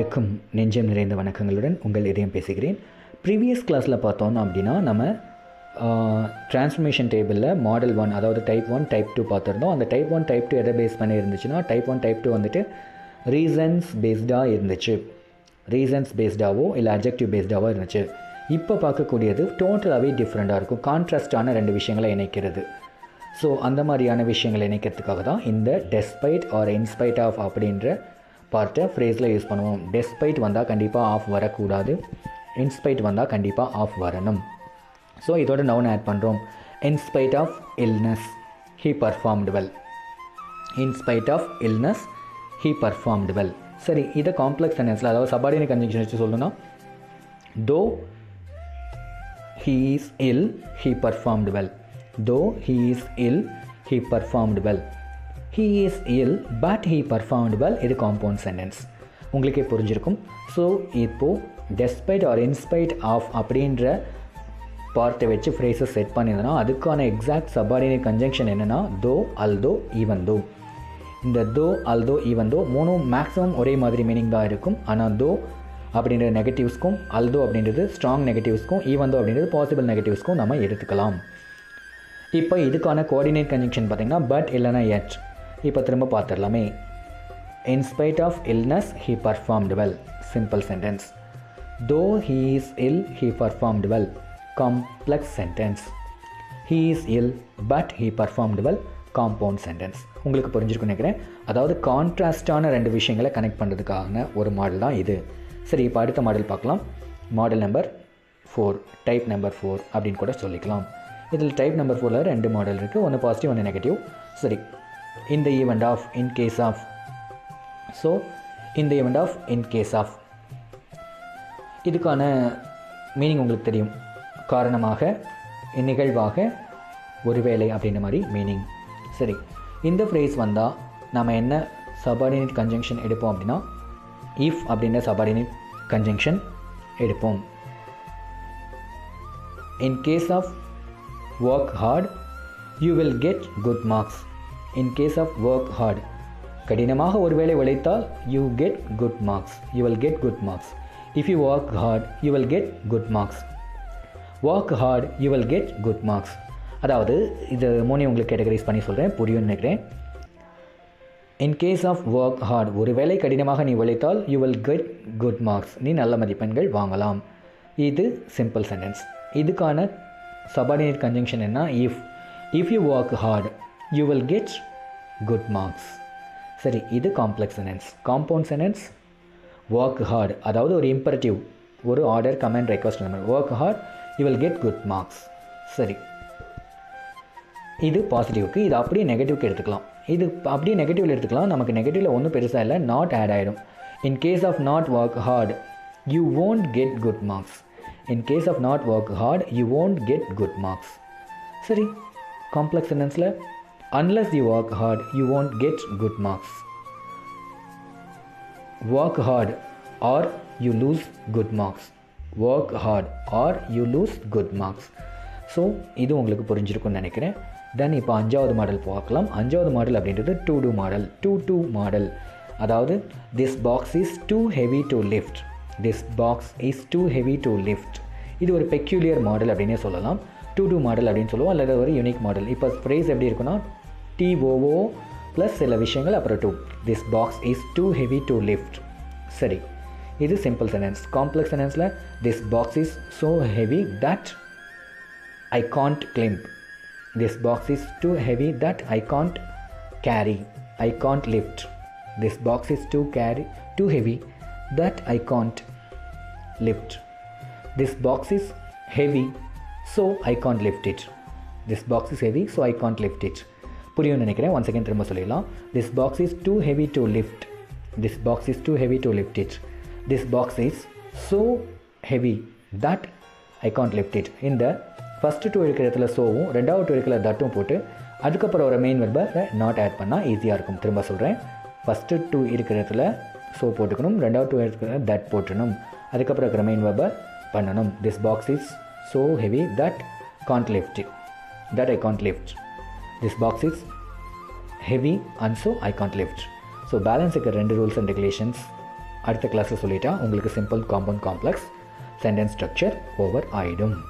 அனைவருக்கும் நெஞ்சம் நிறைந்த வணக்கங்களுடன் உங்கள் இதயம் பேசுகிறேன் ப்ரீவியஸ் கிளாஸில் பார்த்தோம் அப்படின்னா நம்ம டிரான்ஸ்ஃபர்மேஷன் டேபிளில் மாடல் ஒன் அதாவது டைப் ஒன் டைப் டூ பார்த்துருந்தோம் அந்த டைப் ஒன் டைப் டூ எதை பேஸ் பண்ணி இருந்துச்சுன்னா டைப் ஒன் டைப் டூ வந்துட்டு ரீசன்ஸ் பேஸ்டாக இருந்துச்சு ரீசன்ஸ் பேஸ்டாவோ இல்லை அஜெக்டிவ் பேஸ்டாவோ இருந்துச்சு இப்போ பார்க்கக்கூடியது டோட்டலாகவே டிஃப்ரெண்ட்டாக இருக்கும் கான்ட்ராஸ்டான ரெண்டு விஷயங்களை இணைக்கிறது ஸோ அந்த மாதிரியான விஷயங்களை இணைக்கிறதுக்காக தான் இந்த டெஸ்பைட் ஆர் இன்ஸ்பைட் ஆஃப் அப்படின்ற பார்ட்டை ஃப்ரேஸில் யூஸ் பண்ணுவோம் டெஸ்பைட் வந்தால் கண்டிப்பாக ஆஃப் வரக்கூடாது இன்ஸ்பைட் வந்தால் கண்டிப்பாக ஆஃப் வரணும் ஸோ இதோட நவுன் ஆட் பண்ணுறோம் in spite of illness he performed well in spite of illness he performed well சரி இதை காம்ப்ளெக்ஸ் சென்டென்ஸில் அதாவது சபார்டினேட் கன்ஜெக்ஷன் வச்சு சொல்லணும்னா தோ he is ill he performed well though he is ill he performed well he is ill but he performed well இது compound sentence உங்களுக்கே புரிஞ்சிருக்கும் so இப்போது டெஸ்பைட் ஆர் இன்ஸ்பைட் ஆஃப் அப்படின்ற பார்ட்டை வச்சு ஃப்ரேஸை செட் பண்ணியிருந்தோன்னா அதுக்கான எக்ஸாக்ட் சபார்டினேட் கன்ஜங்ஷன் என்னென்னா தோ அல்தோ ஈவன் தோ இந்த தோ அல்தோ ஈவன் தோ மூணும் மேக்ஸிமம் ஒரே மாதிரி மீனிங் தான் இருக்கும் ஆனால் தோ அப்படின்ற நெகட்டிவ்ஸ்க்கும் அல்தோ அப்படின்றது ஸ்ட்ராங் நெகட்டிவ்ஸ்க்கும் ஈவன் தோ அப்படின்றது பாசிபிள் நெகட்டிவ்ஸ்க்கும் நம்ம எடுத்துக்கலாம் இப்போ இதுக்கான கோஆர்டினேட் கன்ஜங்ஷன் பார்த்திங்கன்னா பட் இல்லைனா எட் இப்போ திரும்ப பார்த்துடலாமே in spite of illness he performed well simple sentence though he is ill he performed well complex sentence he is ill but he performed well compound sentence உங்களுக்கு புரிஞ்சிருக்குன்னு நினைக்கிறேன் அதாவது கான்ட்ராஸ்டான ரெண்டு விஷயங்களை கனெக்ட் பண்ணுறதுக்கான ஒரு மாடல் தான் இது சரி இப்போ அடுத்த மாடல் பார்க்கலாம் model number four type number four அப்படின்னு கூட சொல்லிக்கலாம் இதில் டைப் நம்பர் ஃபோரில் ரெண்டு மாடல் இருக்குது ஒன்று பாசிட்டிவ் ஒன்று நெகட்டிவ் சரி இந்த event of in case of so இந்த event of in case of இதுக்கான மீனிங் உங்களுக்கு தெரியும் காரணமாக நிகழ்வாக ஒருவேளை அப்படின்ற மாதிரி மீனிங் சரி இந்த ஃப்ரேஸ் வந்தால் நம்ம என்ன சபார்டினேட் கன்ஜங்ஷன் எடுப்போம் அப்படின்னா இஃப் அப்படின்ற சபார்டினேட் கன்ஜங்ஷன் எடுப்போம் in case of work hard you will get good marks in case of work hard கடினமாக ஒருவேளை உழைத்தால் you get good marks you will get good marks if you work hard you will get good marks work hard you will get good marks அதாவது இது மூணையும் உங்களுக்கு categorize பண்ணி சொல்கிறேன் புரியும்னு நினைக்கிறேன் in case of work hard ஒரு வேலை கடினமாக நீ உழைத்தால் you will get good marks நீ நல்ல மதிப்பெண்கள் வாங்கலாம் இது சிம்பிள் சென்டென்ஸ் இதுக்கான சபார்டினேட் கன்ஜங்ஷன் என்ன if if you work hard you will get good marks சரி இது complex sentence compound sentence work hard அதாவது ஒரு இம்பரட்டிவ் ஒரு ஆர்டர் கமெண்ட் ரெக்வஸ்ட் அந்த மாதிரி work hard you will get good marks சரி இது பாசிட்டிவ்க்கு இது அப்படியே நெகட்டிவ்க்கு எடுத்துக்கலாம் இது அப்படியே நெகட்டிவில் எடுத்துக்கலாம் நமக்கு நெகட்டிவில் ஒன்றும் பெருசாக இல்லை நாட் ஆட் ஆகிடும் in case of not work hard you won't get good marks in case of not work hard you won't get good marks சரி காம்ப்ளெக்ஸ் சென்டென்ஸில் unless you work hard you won't get good marks work hard or you lose good marks work hard or you lose good marks so இது உங்களுக்கு புரிஞ்சிருக்கும்னு நினைக்கிறேன் தென் இப்போ அஞ்சாவது model பார்க்கலாம் அஞ்சாவது மாடல் அப்படின்றது too too model too too model அதாவது this box is too heavy to lift this box is too heavy to lift இது ஒரு பெக்யூலியர் மாடல் அப்படின்னே சொல்லலாம் டூ டூ மாடல் அப்படின்னு சொல்லுவோம் அல்லது ஒரு யூனிக் மாடல் இப்போ ஃப்ரேஸ் எப்படி இருக்குன்னா டிஓஓ ப்ளஸ் சில விஷயங்கள் அப்புறம் too this box is too heavy to lift சரி இது சிம்பிள் சென்டென்ஸ் காம்ப்ளெக்ஸ் சென்டென்ஸில் this box is so heavy that I can't climb This box is too heavy that I can't carry. I can't lift. This box is too carry too heavy that I can't lift. This box is heavy so I can't lift it. This box is heavy so I can't lift it. புரியும் நினைக்கிறேன் one second திரும்ப சொல்லிடலாம் this box is too heavy to lift this box is too heavy to lift it this box is so heavy that I can't lift it இந்த first too இருக்கிற இடத்துல சோவும் ரெண்டாவது two இருக்கிற தட்டும் போட்டு அதுக்கப்புறம் ஒரு மெயின் வெர்பை நாட் ஆட் பண்ணால் ஈஸியாக இருக்கும் திரும்ப சொல்கிறேன் ஃபஸ்ட்டு டூ இருக்கிற இடத்துல சோ போட்டுக்கணும் ரெண்டாவது டூ இருக்கிற தட் போட்டணும் அதுக்கப்புறம் இருக்கிற மெயின் வெர்பை பண்ணணும் this box is so heavy that can't lift it that I can't lift this box is heavy and so I can't lift so பேலன்ஸுக்கு ரெண்டு ரூல்ஸ் அண்ட் ரெகுலேஷன்ஸ் அடுத்த கிளாஸில் சொல்லிட்டா உங்களுக்கு simple compound complex sentence structure over ஆகிடும்